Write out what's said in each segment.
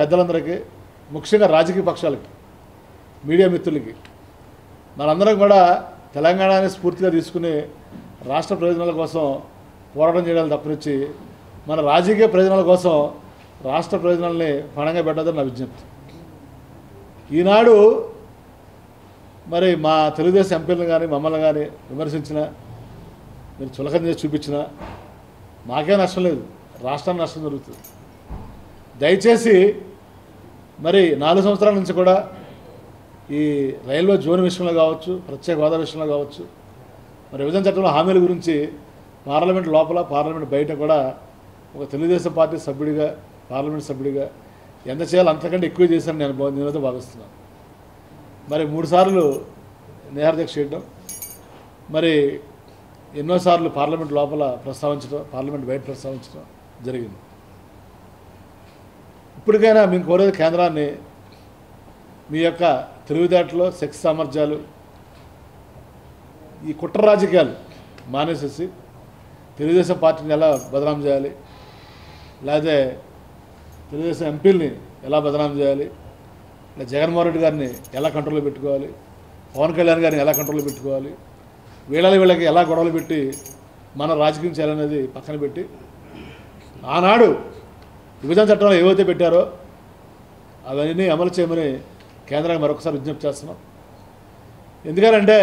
పెద్దలందరికీ ముఖ్యంగా రాజకీయ పక్షాలకి మీడియా మిత్రులకి మనందరం కూడా తెలంగాణని స్ఫూర్తిగా తీసుకుని రాష్ట్ర ప్రయోజనాల కోసం పోరాటం చేయాలి తప్పనిచ్చి మన రాజకీయ ప్రయోజనాల కోసం రాష్ట్ర ప్రయోజనాలని పణంగా పెట్టదని నా విజ్ఞప్తి ఈనాడు మరి మా తెలుగుదేశం ఎంపీలను కానీ మమ్మల్ని కానీ విమర్శించిన మీరు చులకన చేసి చూపించిన మాకే నష్టం లేదు రాష్ట్రానికి నష్టం జరుగుతుంది దయచేసి మరి నాలుగు సంవత్సరాల నుంచి కూడా ఈ రైల్వే జోన్ విషయంలో కావచ్చు ప్రత్యేక హోదా విషయంలో కావచ్చు మరి విభజన చట్టంలో హామీల గురించి పార్లమెంట్ లోపల పార్లమెంట్ బయట కూడా ఒక తెలుగుదేశం పార్టీ సభ్యుడిగా పార్లమెంట్ సభ్యుడిగా ఎంత చేయాలో అంతకంటే ఎక్కువ చేశాను నేను భా- నేనైతే భావిస్తున్నాను మరి మూడుసార్లు నిహారదీక్ష చేయడం మరి ఎన్నోసార్లు పార్లమెంట్ లోపల ప్రస్తావించడం పార్లమెంట్ బయట ప్రస్తావించడం జరిగింది ఇప్పటికైనా మేము కోరేది కేంద్రాన్ని మీ యొక్క తెలివితేటలు శక్తి సామర్థ్యాలు ఈ కుట్ర రాజకీయాలు మానేసేసి తెలుగుదేశం పార్టీని ఎలా బదనాం చేయాలి లేకపోతే తెలుగుదేశం ఎంపీలని ఎలా బదనాం చేయాలి ఇలా జగన్మోహన్ రెడ్డి గారిని ఎలా కంట్రోల్లో పెట్టుకోవాలి పవన్ కళ్యాణ్ గారిని ఎలా కంట్రోల్లో పెట్టుకోవాలి వీళ్ళని వీళ్ళకి ఎలా గొడవలు పెట్టి మన రాజకీయం చేయాలనేది పక్కన పెట్టి ఆనాడు విభజన చట్టంలో ఏవైతే పెట్టారో అవన్నీ అమలు చేయమని కేంద్రానికి మరొకసారి విజ్ఞప్తి చేస్తున్నాం ఎందుకంటే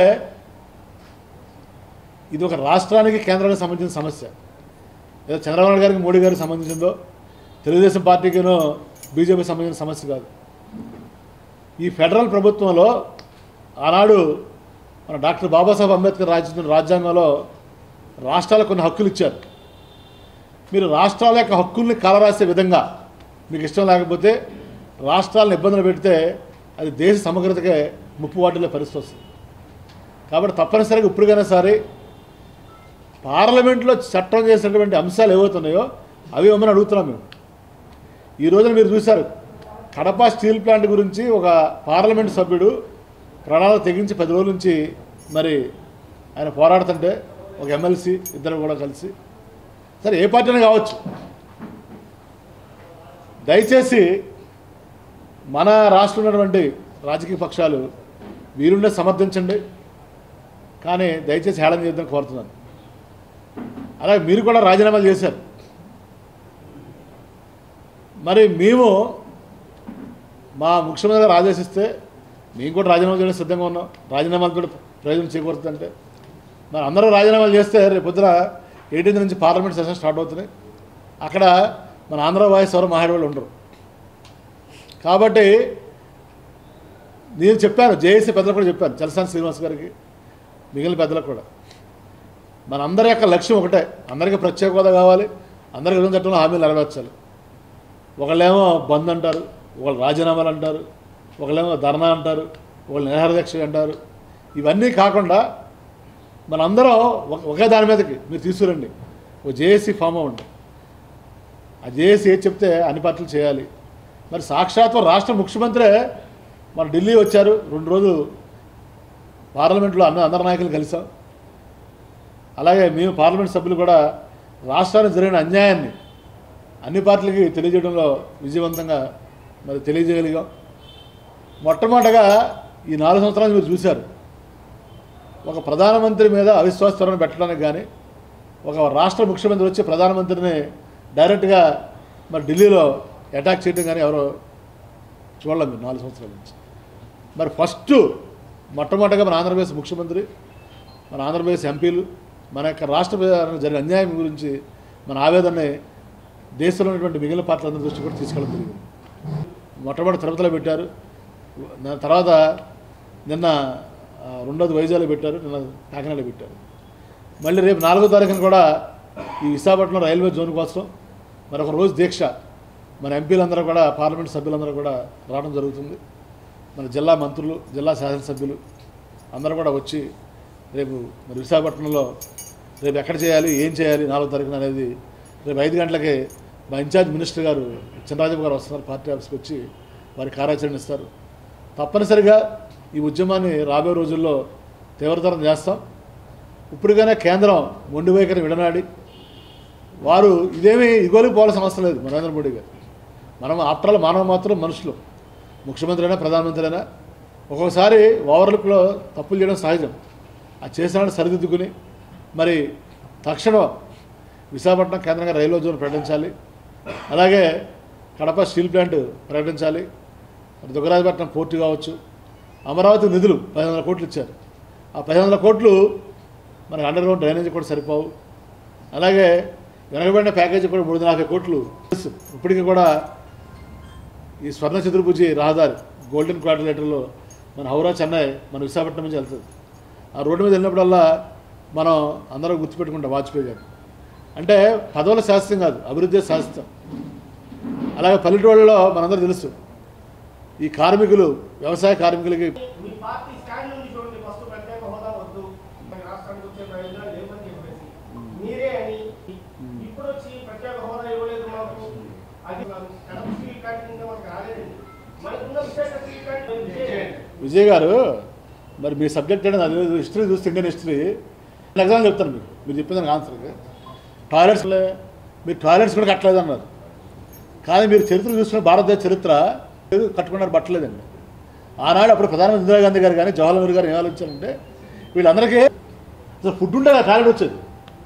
ఇది ఒక రాష్ట్రానికి కేంద్రానికి సంబంధించిన సమస్య ఏదో చంద్రబాబు నాయుడు గారికి మోడీ గారికి సంబంధించిందో తెలుగుదేశం పార్టీకినో బీజేపీకి సంబంధించిన సమస్య కాదు ఈ ఫెడరల్ ప్రభుత్వంలో ఆనాడు మన డాక్టర్ బాబాసాహెబ్ అంబేద్కర్ రాసిన రాజ్యాంగంలో రాష్ట్రాలకు కొన్ని హక్కులు ఇచ్చారు మీరు రాష్ట్రాల యొక్క హక్కుల్ని కాలరాసే విధంగా మీకు ఇష్టం లేకపోతే రాష్ట్రాలను ఇబ్బందులు పెడితే అది దేశ సమగ్రతకే ముప్పు వాటిల్లో పరిస్థితి వస్తుంది కాబట్టి తప్పనిసరిగా ఇప్పటికైనా సరే పార్లమెంట్లో చట్టం చేసినటువంటి అంశాలు ఏవవుతున్నాయో అవి ఇవ్వమని అడుగుతున్నాం మేము ఈ రోజున మీరు చూశారు కడప స్టీల్ ప్లాంట్ గురించి ఒక పార్లమెంట్ సభ్యుడు ప్రణాళిక తెగించి పది రోజుల నుంచి మరి ఆయన పోరాడుతుంటే ఒక ఎమ్మెల్సీ ఇద్దరు కూడా కలిసి సరే ఏ పార్టీ అయినా కావచ్చు దయచేసి మన రాష్ట్రంలో ఉన్నటువంటి రాజకీయ పక్షాలు వీరుండే సమర్థించండి కానీ దయచేసి హేళన చేద్దాం కోరుతున్నాను అలాగే మీరు కూడా రాజీనామాలు చేశారు మరి మేము మా ముఖ్యమంత్రి గారు ఆదేశిస్తే మేము కూడా రాజీనామా చేయడానికి సిద్ధంగా ఉన్నాం రాజీనామాలు కూడా ప్రయోజనం చేకూరుతుందంటే మరి అందరూ రాజీనామాలు చేస్తే రేపు పొద్దున ఎయిటీన్త్ నుంచి పార్లమెంట్ సెషన్ స్టార్ట్ అవుతున్నాయి అక్కడ మన ఆంధ్ర వాయిస్ ఎవరు మాట్లాడే ఉండరు కాబట్టి నేను చెప్పాను జేఏసీ పెద్దలకు కూడా చెప్పాను చలసాని శ్రీనివాస్ గారికి మిగిలిన పెద్దలకు కూడా మన అందరి యొక్క లక్ష్యం ఒకటే అందరికీ ప్రత్యేక హోదా కావాలి అందరికీ విధంగా చట్టంలో హామీలు నెరవేర్చాలి ఒకళ్ళేమో బంద్ అంటారు ఒకళ్ళు రాజీనామాలు అంటారు ఒకళ్ళేమో ధర్నా అంటారు ఒకళ్ళు నిరాహారదీక్ష అంటారు ఇవన్నీ కాకుండా మనందరం ఒక- ఒకే దాని మీదకి మీరు తీసుకురండి ఓ జేఏసీ ఫామ్ అవ్వండి ఆ జేఏసీ ఏది చెప్తే అన్ని పార్టీలు చేయాలి మరి సాక్షాత్తు రాష్ట్ర ముఖ్యమంత్రే మన ఢిల్లీ వచ్చారు రెండు రోజులు పార్లమెంట్లో అన్న అందరి నాయకులు కలిసాం అలాగే మేము పార్లమెంట్ సభ్యులు కూడా రాష్ట్రానికి జరిగిన అన్యాయాన్ని అన్ని పార్టీలకి తెలియజేయడంలో విజయవంతంగా మరి తెలియజేయగలిగాం మొట్టమొదటగా ఈ నాలుగు సంవత్సరాలు మీరు చూశారు ఒక ప్రధానమంత్రి మీద అవిశ్వాస త్వరణ పెట్టడానికి కానీ ఒక రాష్ట్ర ముఖ్యమంత్రి వచ్చి ప్రధానమంత్రిని డైరెక్ట్గా మరి ఢిల్లీలో అటాక్ చేయడం కానీ ఎవరో చూడలేం మీరు నాలుగు సంవత్సరాల నుంచి మరి ఫస్ట్ మొట్టమొదటిగా మన ఆంధ్రప్రదేశ్ ముఖ్యమంత్రి మన ఆంధ్రప్రదేశ్ ఎంపీలు మన యొక్క రాష్ట్ర ప్రజలకు జరిగిన అన్యాయం గురించి మన ఆవేదనని దేశంలో ఉన్నటువంటి మిగిలిన పార్టీలందరి దృష్టి కూడా తీసుకెళ్ళడం జరిగింది మొట్టమొదటి తిరుపతిలో పెట్టారు నా తర్వాత నిన్న ఆ, రెండోది వైజాగ్లో పెట్టారు నిన్న కాకినాడలో పెట్టారు మళ్ళీ రేపు నాలుగో తారీఖున కూడా ఈ విశాఖపట్నం రైల్వే జోన్ కోసం మరొక రోజు దీక్ష మన ఎంపీలందరూ కూడా పార్లమెంట్ సభ్యులందరూ కూడా రావడం జరుగుతుంది మన జిల్లా మంత్రులు జిల్లా శాసనసభ్యులు అందరూ కూడా వచ్చి రేపు మరి విశాఖపట్నంలో రేపు ఎక్కడ చేయాలి ఏం చేయాలి నాలుగో తారీఖున అనేది రేపు ఐదు గంటలకి మా ఇన్ఛార్జ్ మినిస్టర్ గారు చినరాజు గారు వస్తున్నారు పార్టీ ఆఫీస్కి వచ్చి వారి కార్యాచరణ ఇస్తారు తప్పనిసరిగా ఈ ఉద్యమాన్ని రాబోయే రోజుల్లో తీవ్రతరం చేస్తాం ఇప్పటికైనా కేంద్రం మొండి వైఖరి విడనాడి వారు ఇదేమీ ఇగోలికి పోవాల్సిన అవసరం లేదు నరేంద్ర మోడీ గారు మనం ఆఫ్టర్ ఆల్ మానవ మాత్రం మనుషులు ముఖ్యమంత్రి అయినా ప్రధానమంత్రి అయినా ఒక్కొక్కసారి ఓవర్లుక్లో తప్పులు చేయడం సహజం ఆ చేసిన సరిదిద్దుకుని మరి తక్షణం విశాఖపట్నం కేంద్రంగా రైల్వే జోన్ ప్రకటించాలి అలాగే కడప స్టీల్ ప్లాంట్ ప్రకటించాలి మరి దుగ్గరాజపట్నం పోర్టు కావచ్చు అమరావతి నిధులు పది వందల కోట్లు ఇచ్చారు ఆ పది వందల కోట్లు మనకి అండర్ గ్రౌండ్ డ్రైనేజ్ కూడా సరిపోవు అలాగే వెనకబడిన ప్యాకేజీ కూడా మూడు వందల యాభై కోట్లు ఇప్పటికీ కూడా ఈ స్వర్ణ చతుర్భుజి రహదారి గోల్డెన్ క్వాడ్రిలేటర్లో మన హౌరా చెన్నై మన విశాఖపట్నం నుంచి వెళ్తుంది ఆ రోడ్డు మీద వెళ్ళినప్పుడల్లా మనం అందరం గుర్తుపెట్టుకుంటాం వాజ్పేయి గారు అంటే పదవుల శాస్త్రం కాదు అభివృద్ధి శాస్త్రం అలాగే పల్లెటూళ్ళలో మనందరూ తెలుసు ఈ కార్మికులు వ్యవసాయ కార్మికులకి మీ పార్టీ స్టాండ్ నుండి చూడండి ఫస్ట్ ప్రత్యేక హోదా వద్దు మన రాష్ట్రానికి వచ్చే ప్రయోజనాలు లేవని చెప్పేసి మీరే అని ఇప్పుడు వచ్చి ప్రత్యేక హోదా ఇవ్వలేదు మాకు అది కడప స్టీల్ ప్లాంట్ కింద మనకు రాలేదండి మనకున్న విశేష స్టీల్ ప్లాంట్ విజయ్ విజయ్ గారు మరి మీ సబ్జెక్ట్ ఏంటో అది హిస్టరీ చూస్తే ఇండియన్ హిస్టరీ ఎగ్జామ్ చెప్తాను మీకు మీరు చెప్పిన దానికి ఆన్సర్కి టాయిలెట్స్ మీరు టాయిలెట్స్ కూడా కట్టలేదు అన్నారు కానీ మీరు చరిత్ర చూసుకున్న భారతదేశ చరిత్ర లేదు, కట్టుకున్నారు పట్టలేదండి ఆనాడు అప్పుడు ప్రధానమంత్రి ఇందిరాగాంధీ గారు కానీ జవహర్లాల్ నెహ్రూ గారు ఏం ఆలోచించారంటే వీళ్ళందరికీ అసలు ఫుడ్ ఉంటే టాయిలెట్ వచ్చేది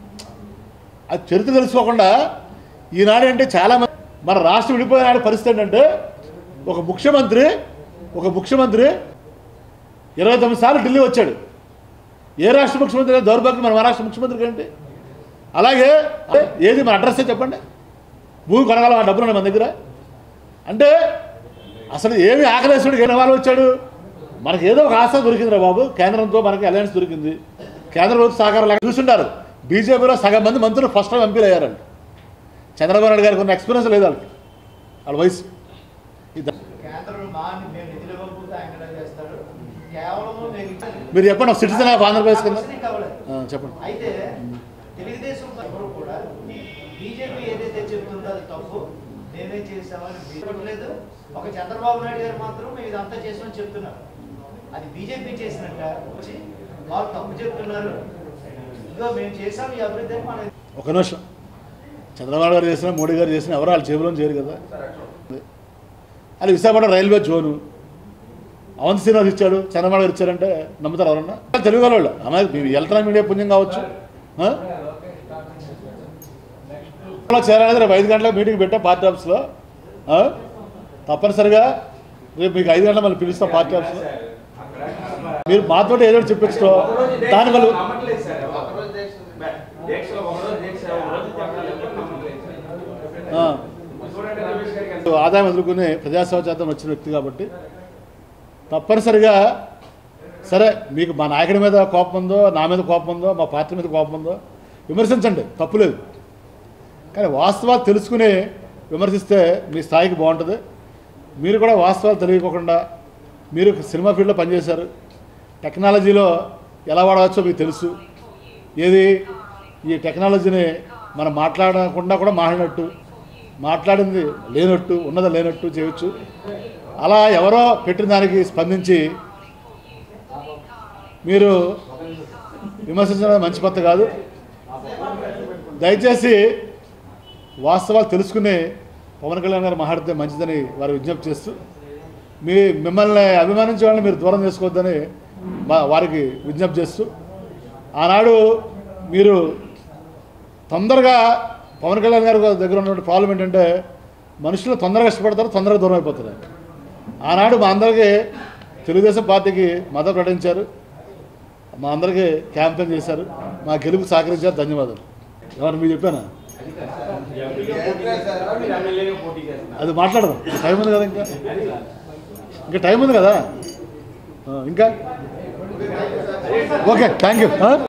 అది చరిత్ర తెలుసుకోకుండా ఈనాడు అంటే చాలా మంది మన రాష్ట్రం విడిపోయిన నాడు పరిస్థితి ఏంటంటే ఒక ముఖ్యమంత్రి ఒక ముఖ్యమంత్రి ఇరవై తొమ్మిది సార్లు ఢిల్లీ వచ్చాడు ఏ రాష్ట్ర ముఖ్యమంత్రి అయినా దౌర్భాగ్యం మన మహారాష్ట్ర ముఖ్యమంత్రికి ఏంటి అలాగే ఏది మన అడ్రస్ చెప్పండి భూమి కొనగలం ఆ డబ్బులు ఉన్నాయి మన దగ్గర అంటే అసలు ఏమి ఆకలేశ్వరుడికి ఏ వాళ్ళు వచ్చాడు మనకి ఏదో ఒక ఆశ దొరికిందిరా బాబు కేంద్రంతో మనకి అలయన్స్ దొరికింది కేంద్ర ప్రభుత్వ సహకారం లేక చూస్తుంటారు బీజేపీలో సగం మంది మంత్రులు ఫస్ట్ టైం ఎంపీలు అయ్యారండి చంద్రబాబు నాయుడు గారికి ఉన్న ఎక్స్పీరియన్స్ లేదు వాళ్ళకి వాళ్ళ వయసు ఇది కేంద్రం మా మేము నిధులు ఇవ్వకపోతే ఆయన ఎలా చేస్తాడు కేవలం మేము మీరు చెప్పండి ఒక సిటిజన్ ఆఫ్ ఆంధ్రప్రదేశ్ కింద క్వశ్చన్ కావాలి ఆ, చెప్పండి అయితే తెలుగుదేశం ఎవరు కూడా బీజేపీ ఏదైతే చెప్తుందో అది తప్పు మేమే చేసామని చెప్పట్లేదు ఒక చంద్రబాబు నాయుడు గారు మాత్రం మేము ఇదంతా చేసామని చెప్తున్నారు అది బీజేపీ చేసినట్ట వచ్చి వాళ్ళు తప్పు చెప్తున్నారు ఇదిగో మేము చేసాం ఈ అభివృద్ధి అని మన ఒక నిమిషం చంద్రబాబు గారు చేసిన మోడీ గారు చేసిన ఎవరు వాళ్ళ జేబులో చేయరు కదా అది విశాఖపట్నం రైల్వే జోను అవంతి శ్రీనివాస్ ఇచ్చాడు చంద్రబాబు గారు ఇచ్చారంటే నమ్ముతారు ఎవరన్నా తెలుగు వాళ్ళు అమ్మాయి మీ ఎలక్ట్రానిక్ మీడియా పుణ్యం కావచ్చు ఆ? లో చేరాలి రేపు ఐదు గంటలకు మీటింగ్ పెట్టాం పార్టీ ఆఫీస్లో ఆ? తప్పనిసరిగా రేపు మీకు ఐదు గంటల మళ్ళీ పిలుస్తాం పార్టీ ఆఫీస్లో మీరు మాతో ఏదో ఒకటి చెప్పించడం దాని వల్ల నమ్మట్లేదు సార్ ఒకరోజు దీక్ష దీక్షలో ఒకరోజు దీక్ష ఒకరోజు చెప్పాలి ఎవరు నమ్మట్లేదు సార్ ఆ. చూడండి రమేష్ గారికి ఎంత ఆదాయం ఎదుర్కొనే ప్రజాసేవ చేద్దాం వచ్చిన వ్యక్తి కాబట్టి తప్పనిసరిగా సరే మీకు మా నాయకుడి మీద కోపం ఉందో నా మీద కోపం ఉందో మా పార్టీ మీద కోపం ఉందో విమర్శించండి తప్పులేదు కానీ వాస్తవాలు తెలుసుకుని విమర్శిస్తే మీ స్థాయికి బాగుంటుంది మీరు కూడా వాస్తవాలు తెలియకోకుండా మీరు సినిమా ఫీల్డ్లో పనిచేశారు టెక్నాలజీలో ఎలా వాడవచ్చో మీకు తెలుసు ఏది ఈ టెక్నాలజీని మనం మాట్లాడకుండా కూడా మాట్లాడినట్టు మాట్లాడింది లేనట్టు ఉన్నది లేనట్టు చేయొచ్చు అలా ఎవరో పెట్టిన దానికి స్పందించి మీరు విమర్శించడం మంచి పద్ధతి కాదు దయచేసి వాస్తవాలు తెలుసుకుని పవన్ కళ్యాణ్ గారు మాట్లాడితే మంచిదని వారు విజ్ఞప్తి చేస్తూ మీ మిమ్మల్ని అభిమానించే వాళ్ళని మీరు దూరం చేసుకోవద్దని మా వారికి విజ్ఞప్తి చేస్తూ ఆనాడు మీరు తొందరగా పవన్ కళ్యాణ్ గారి దగ్గర ఉన్నటువంటి ప్రాబ్లం ఏంటంటే మనుషులు తొందరగా ఇష్టపడతారు తొందరగా దూరం అయిపోతారు ఆనాడు మా అందరికీ తెలుగుదేశం పార్టీకి మద్దతు ప్రకటించారు మా అందరికీ క్యాంపెయిన్ చేశారు మా గెలుపు సహకరించారు ధన్యవాదాలు ఎవరు మీరు చెప్పానా మీరు ఎమ్మెల్యేగా పోటీ చేస్తున్నారు అది మాట్లాడదాం ఇంకా టైం ఉంది కదా ఇంకా ఇంకా టైం ఉంది కదా ఆ, ఇంకా ఓకే థ్యాంక్ యూ